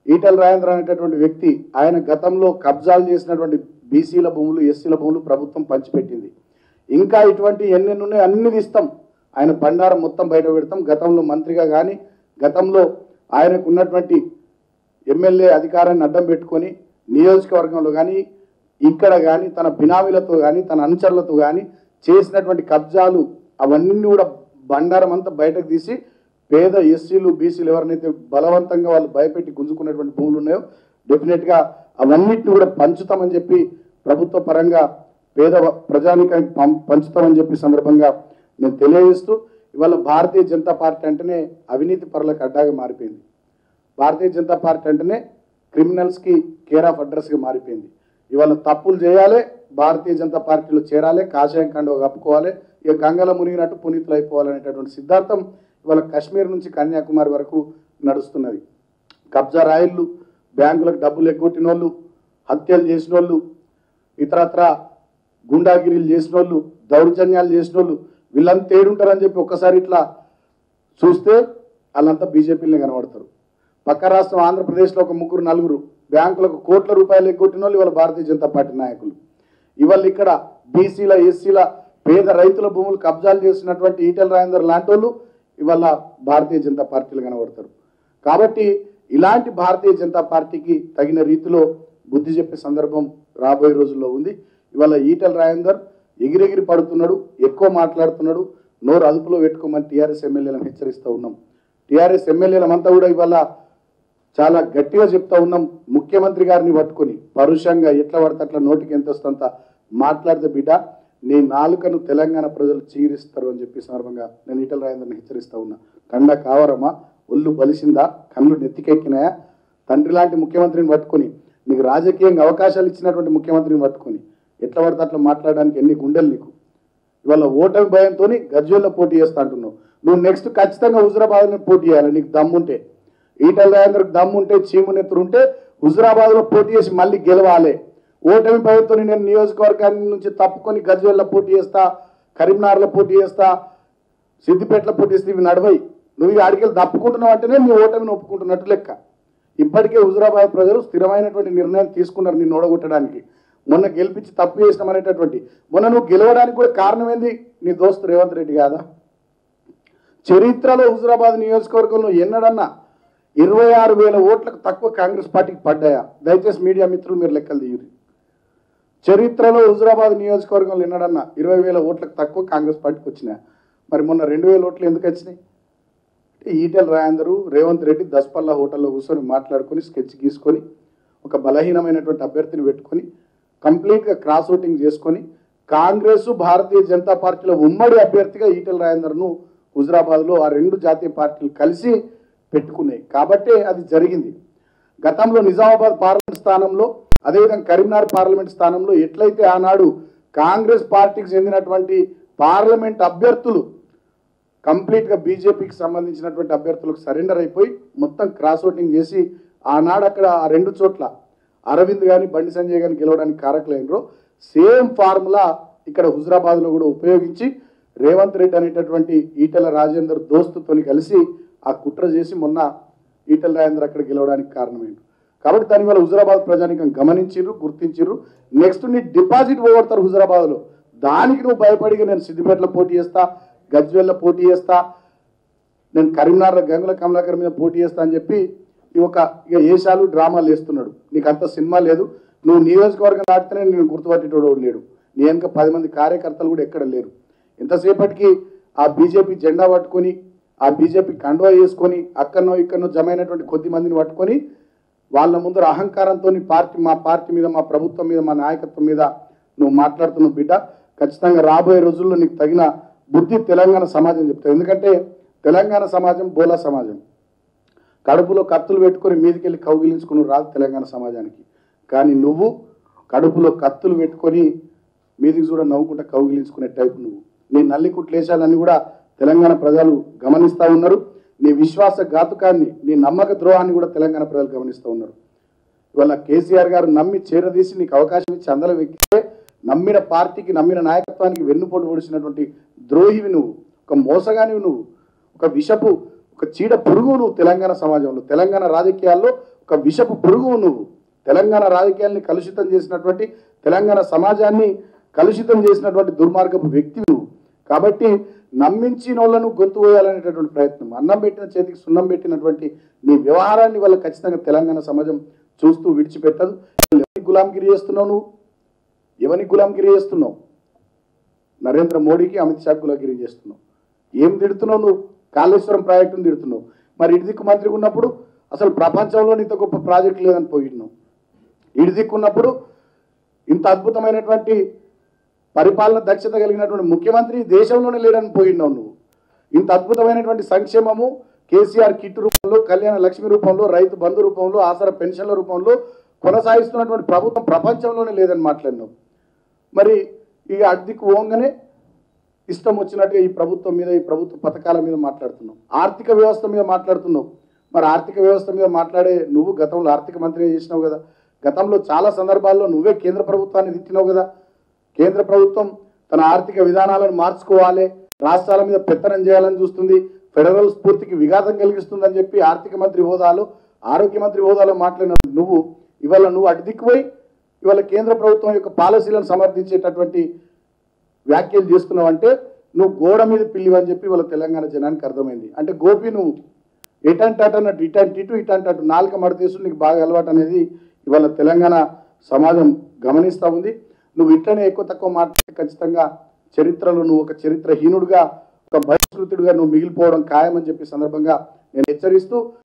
ఈటల రాజేంద్ర అనేటటువంటి వ్యక్తి ఆయన గతంలో కబ్జాలు చేసినటువంటి బీసీల భూములు ఎస్సీల భూములు ప్రభుత్వం పంచిపెట్టింది ఇంకా ఇటువంటి ఎన్నెన్ని ఉన్నాయో అన్ని తీస్తాం ఆయన బండారం మొత్తం బయట పెడతాం గతంలో మంత్రిగా కానీ గతంలో ఆయనకు ఉన్నటువంటి ఎమ్మెల్యే అధికారాన్ని అడ్డం పెట్టుకొని నియోజకవర్గంలో కానీ ఇక్కడ కానీ తన బినామీలతో కానీ తన అనుచరులతో కానీ చేసినటువంటి కబ్జాలు అవన్నీ కూడా బండారం అంతా బయటకు తీసి పేద ఎస్సీలు బీసీలు ఎవరినైతే బలవంతంగా వాళ్ళు భయపెట్టి గుంజుకున్నటువంటి భూములు ఉన్నాయో డెఫినెట్గా అవన్నిటిని కూడా పంచుతామని చెప్పి ప్రభుత్వ పరంగా పేద ప్రజానికానికి పం- పంచుతామని చెప్పి సందర్భంగా నేను తెలియజేస్తూ ఇవాళ భారతీయ జనతా పార్టీ అంటేనే అవినీతి పరులకు అడ్డాగా మారిపోయింది భారతీయ జనతా పార్టీ అంటేనే క్రిమినల్స్కి కేర్ ఆఫ్ అడ్రస్గా మారిపోయింది ఇవాళ తప్పులు చేయాలి భారతీయ జనతా పార్టీలో చేరాలి కాషాయం కండువ కప్పుకోవాలి ఇక గంగలో మునిగినట్టు పునీతులు అయిపోవాలనేటటువంటి సిద్ధాంతం ఇవాళ కాశ్మీర్ నుంచి కన్యాకుమారి వరకు నడుస్తున్నది కబ్జా రాయిళ్ళు బ్యాంకులకు డబ్బులు ఎగ్గొట్టిన వాళ్ళు హత్యలు చేసిన వాళ్ళు ఇతరత్ర గుండాగిరీలు చేసిన వాళ్ళు దౌర్జన్యాలు చేసిన వాళ్ళు వీళ్ళంతా ఏడుంటారని చెప్పి ఒక్కసారి ఇట్లా చూస్తే వాళ్ళంతా బీజేపీలనే కనబడతారు పక్క రాష్ట్రం ఆంధ్రప్రదేశ్లో ఒక ముగ్గురు నలుగురు బ్యాంకులకు కోట్ల రూపాయలు ఎగ్గొట్టిన వాళ్ళు ఇవాళ భారతీయ జనతా పార్టీ నాయకులు ఇవాళ ఇక్కడ బీసీల ఎస్సీల పేద రైతుల భూములు కబ్జాలు చేసినటువంటి ఈటెల రాజేందర్ లాంటి వాళ్ళు ఇవాళ భారతీయ జనతా పార్టీలు కనబడతారు కాబట్టి ఇలాంటి భారతీయ జనతా పార్టీకి తగిన రీతిలో బుద్ధి చెప్పే సందర్భం రాబోయే రోజుల్లో ఉంది ఇవాళ ఈటెల రాజేందర్ ఎగిరెగిరి పడుతున్నాడు ఎక్కువ మాట్లాడుతున్నాడు నోరు అదుపులో పెట్టుకోమని టీఆర్ఎస్ ఎమ్మెల్యేలను హెచ్చరిస్తూ ఉన్నాం టీఆర్ఎస్ ఎమ్మెల్యేలమంతా కూడా ఇవాళ చాలా గట్టిగా చెప్తా ఉన్నాం ముఖ్యమంత్రి గారిని పట్టుకొని పరుషంగా ఎట్లా పడితే అట్లా నోటికి ఎంత వస్తుందంత మాట్లాడితే బిడ్డ నీ నాలుకను తెలంగాణ ప్రజలు చీరిస్తారు అని చెప్పి సందర్భంగా నేను ఈటల రాజేంద్రని హెచ్చరిస్తా ఉన్నా కండ కావరమా ఒళ్ళు బలిసిందా కళ్ళు నెత్తికెక్కినాయా తండ్రి లాంటి ముఖ్యమంత్రిని పట్టుకొని నీకు రాజకీయంగా అవకాశాలు ఇచ్చినటువంటి ముఖ్యమంత్రిని పట్టుకొని ఎట్లా పడితే అట్లా మాట్లాడడానికి ఎన్ని గుండెలు నీకు ఇవాళ ఓటమి భయంతో గజ్వేల్లో పోటీ చేస్తా అంటున్నావు నువ్వు నెక్స్ట్ ఖచ్చితంగా హుజరాబాద్లో పోటీ చేయాలి నీకు దమ్ముంటే ఈటల రాజేంద్రకు దమ్ముంటే చీమునెత్తురు ఉంటే హుజరాబాద్లో పోటీ చేసి మళ్ళీ గెలవాలి ఓటమి భయంతో నేను నియోజకవర్గాన్ని నుంచి తప్పుకొని గజ్వేల్లో పోటీ చేస్తా కరీంనగర్లో పోటీ చేస్తా సిద్దిపేటలో పోటీ చేస్తే ఇవి నడవై నువ్వు ఈ ఆడికెళ్ళి తప్పుకుంటున్నావు అంటేనే నీ ఓటమిని ఒప్పుకుంటున్నట్టు లెక్క ఇప్పటికే హుజరాబాద్ ప్రజలు స్థిరమైనటువంటి నిర్ణయం తీసుకున్నారు నిన్ను ఓడగొట్టడానికి మొన్న గెలిపించి తప్పు చేసినాం అనేటటువంటి మొన్న నువ్వు గెలవడానికి కూడా కారణం ఏంది నీ దోస్తు రేవంత్ రెడ్డి కాదా చరిత్రలో హుజరాబాద్ నియోజకవర్గంలో ఎన్నడన్నా ఇరవై ఆరు వేల ఓట్లకు తక్కువ కాంగ్రెస్ పార్టీకి పడ్డాయా దయచేసి మీడియా మిత్రులు మీరు లెక్కలు తీయరు చరిత్రలో హుజరాబాద్ నియోజకవర్గంలో ఎన్నడన్నా ఇరవై వేల ఓట్లకు తక్కువ కాంగ్రెస్ పార్టీకి వచ్చినాయి మరి మొన్న రెండు వేల ఓట్లు ఎందుకు వచ్చినాయి అంటే ఈటెల రాయందరు రేవంత్ రెడ్డి దస్పల్లా హోటల్లో కూర్చొని మాట్లాడుకొని స్కెచ్ గీసుకొని ఒక బలహీనమైనటువంటి అభ్యర్థిని పెట్టుకొని కంప్లీట్గా క్రాస్ ఓటింగ్ చేసుకొని కాంగ్రెస్ భారతీయ జనతా పార్టీలో ఉమ్మడి అభ్యర్థిగా ఈటెల రాజేందర్ను హుజరాబాద్లో ఆ రెండు జాతీయ పార్టీలు కలిసి పెట్టుకున్నాయి కాబట్టే అది జరిగింది గతంలో నిజామాబాద్ పార్లమెంట్ స్థానంలో అదేవిధంగా కరీంనగర్ పార్లమెంట్ స్థానంలో ఎట్లయితే ఆనాడు కాంగ్రెస్ పార్టీకి చెందినటువంటి పార్లమెంట్ అభ్యర్థులు కంప్లీట్గా బీజేపీకి సంబంధించినటువంటి అభ్యర్థులకు సరెండర్ అయిపోయి మొత్తం క్రాస్ ఓటింగ్ చేసి ఆనాడు అక్కడ ఆ రెండు చోట్ల అరవింద్ కానీ బండి సంజయ్ కానీ గెలవడానికి కారకులైనరో సేమ్ ఫార్ములా ఇక్కడ హుజరాబాద్లో కూడా ఉపయోగించి రేవంత్ రెడ్డి అనేటటువంటి ఈటెల రాజేందర్ దోస్తుతోని కలిసి ఆ కుట్ర చేసి మొన్న ఈటెల రాజేందర్ అక్కడ గెలవడానికి కారణమైంది కాబట్టి దాని వల్ల హుజరాబాద్ ప్రజానికం గమనించిర్రు గుర్తించిర్రు నెక్స్ట్ నీ డిపాజిట్ పోగొడతారు హుజరాబాద్లో దానికి నువ్వు భయపడి నేను సిద్దిపేటలో పోటీ చేస్తా గజ్వేల్లో పోటీ చేస్తా నేను కరీంనగర్ గంగుల కమలాకర్ మీద పోటీ చేస్తా అని చెప్పి ఈ ఒక ఇక ఏషాలు డ్రామాలు వేస్తున్నాడు నీకు అంత సినిమా లేదు నువ్వు నియోజకవర్గం దాటితేనే నేను గుర్తుపట్టేటోడు ఎవడు లేడు నీ వెనుక పది మంది కార్యకర్తలు కూడా ఎక్కడ లేరు ఎంతసేపటికి ఆ బీజేపీ జెండా పట్టుకొని ఆ బీజేపీ కండువా వేసుకొని అక్కడనో ఇక్కడనో జమైనటువంటి కొద్ది మందిని పట్టుకొని వాళ్ళ ముందర అహంకారంతో పార్టీ మా పార్టీ మీద మా ప్రభుత్వం మీద మా నాయకత్వం మీద నువ్వు మాట్లాడుతున్నావు బిడ్డ ఖచ్చితంగా రాబోయే రోజుల్లో నీకు తగిన బుద్ధి తెలంగాణ సమాజం చెప్తావు ఎందుకంటే తెలంగాణ సమాజం బోలా సమాజం కడుపులో కత్తులు పెట్టుకొని మీదికెళ్ళి కౌగిలించుకుని రాదు తెలంగాణ సమాజానికి కానీ నువ్వు కడుపులో కత్తులు పెట్టుకొని మీదికి చూడ నవ్వుకుంటా కౌగిలించుకునే టైపు నువ్వు నీ నల్లి కుట్లేశాలన్నీ కూడా తెలంగాణ ప్రజలు గమనిస్తూ ఉన్నారు నీ విశ్వాస ఘాతుకాన్ని నీ నమ్మక ద్రోహాన్ని కూడా తెలంగాణ ప్రజలు గమనిస్తూ ఉన్నారు ఇవాళ కేసీఆర్ గారు నమ్మి చేరదీసి నీకు అవకాశం ఇచ్చి అందరం ఎక్కితే నమ్మిన పార్టీకి నమ్మిన నాయకత్వానికి వెన్నుపోటు పొడిచినటువంటి ద్రోహివి నువ్వు ఒక మోసగానివి నువ్వు ఒక విషపు ఒక చీడ పురుగు నువ్వు తెలంగాణ సమాజంలో తెలంగాణ రాజకీయాల్లో ఒక విషపు పురుగు నువ్వు తెలంగాణ రాజకీయాల్ని కలుషితం చేసినటువంటి తెలంగాణ సమాజాన్ని కలుషితం చేసినటువంటి దుర్మార్గపు వ్యక్తి నువ్వు కాబట్టి నమ్మించిన వాళ్ళను గొంతు వేయాలనేటటువంటి ప్రయత్నం అన్నం పెట్టిన చేతికి సున్నం పెట్టినటువంటి నీ వ్యవహారాన్ని వల్ల ఖచ్చితంగా తెలంగాణ సమాజం చూస్తూ విడిచిపెట్టదు ఎవరికి గులాంగిరి చేస్తున్నావు నువ్వు ఎవరికి గులాంగిరి చేస్తున్నావు నరేంద్ర మోడీకి అమిత్ షా గులాంగిరి చేస్తున్నావు ఏం తిడుతున్నావు నువ్వు కాళేశ్వరం ప్రాజెక్టును తిడుతున్నావు మరి ఇడిదిక్కు మంత్రి ఉన్నప్పుడు అసలు ప్రపంచంలో ఇంత గొప్ప ప్రాజెక్ట్ లేదని పోయినావు ఇడిదిక్కున్నప్పుడు ఇంత అద్భుతమైనటువంటి పరిపాలన దక్షత కలిగినటువంటి ముఖ్యమంత్రి దేశంలోనే లేడని పోయినావు నువ్వు ఇంత అద్భుతమైనటువంటి సంక్షేమము కేసీఆర్ కిట్ రూపంలో కళ్యాణ లక్ష్మి రూపంలో రైతు బంధు రూపంలో ఆసరా పెన్షన్ల రూపంలో కొనసాగిస్తున్నటువంటి ప్రభుత్వం ప్రపంచంలోనే లేదని మాట్లాడినావు మరి ఇక అడ్దికి పోగానే ఇష్టం వచ్చినట్టుగా ఈ ప్రభుత్వం మీద ఈ ప్రభుత్వ పథకాల మీద మాట్లాడుతున్నావు ఆర్థిక వ్యవస్థ మీద మాట్లాడుతున్నావు మరి ఆర్థిక వ్యవస్థ మీద మాట్లాడే నువ్వు గతంలో ఆర్థిక మంత్రి చేసినావు కదా గతంలో చాలా సందర్భాల్లో నువ్వే కేంద్ర ప్రభుత్వాన్ని తిట్టినావు కదా కేంద్ర ప్రభుత్వం తన ఆర్థిక విధానాలను మార్చుకోవాలి రాష్ట్రాల మీద పెత్తనం చేయాలని చూస్తుంది ఫెడరల్ స్ఫూర్తికి విఘాతం కలిగిస్తుందని చెప్పి ఆర్థిక మంత్రి హోదాలో ఆరోగ్య మంత్రి హోదాలో మాట్లాడిన నువ్వు ఇవాళ నువ్వు అటు దిక్కుపోయి ఇవాళ కేంద్ర ప్రభుత్వం యొక్క పాలసీలను సమర్థించేటటువంటి వ్యాఖ్యలు చేస్తున్నావు అంటే నువ్వు గోడ మీద పిల్లివి అని చెప్పి వాళ్ళ తెలంగాణ జనానికి అర్థమైంది అంటే గోపి నువ్వు ఎటంటే అటు అన్నట్టు ఇటంటి ఇటు ఇటంటే అటు నాలుక మడతీసు నీకు బాగా అలవాటు అనేది ఇవాళ తెలంగాణ సమాజం గమనిస్తూ ఉంది నువ్వు ఇట్లనే ఎక్కువ తక్కువ మాట్లాడితే ఖచ్చితంగా చరిత్రలో నువ్వు ఒక చరిత్రహీనుడుగా ఒక బహిష్కృతుడిగా నువ్వు మిగిలిపోవడం ఖాయమని చెప్పి సందర్భంగా నేను హెచ్చరిస్తూ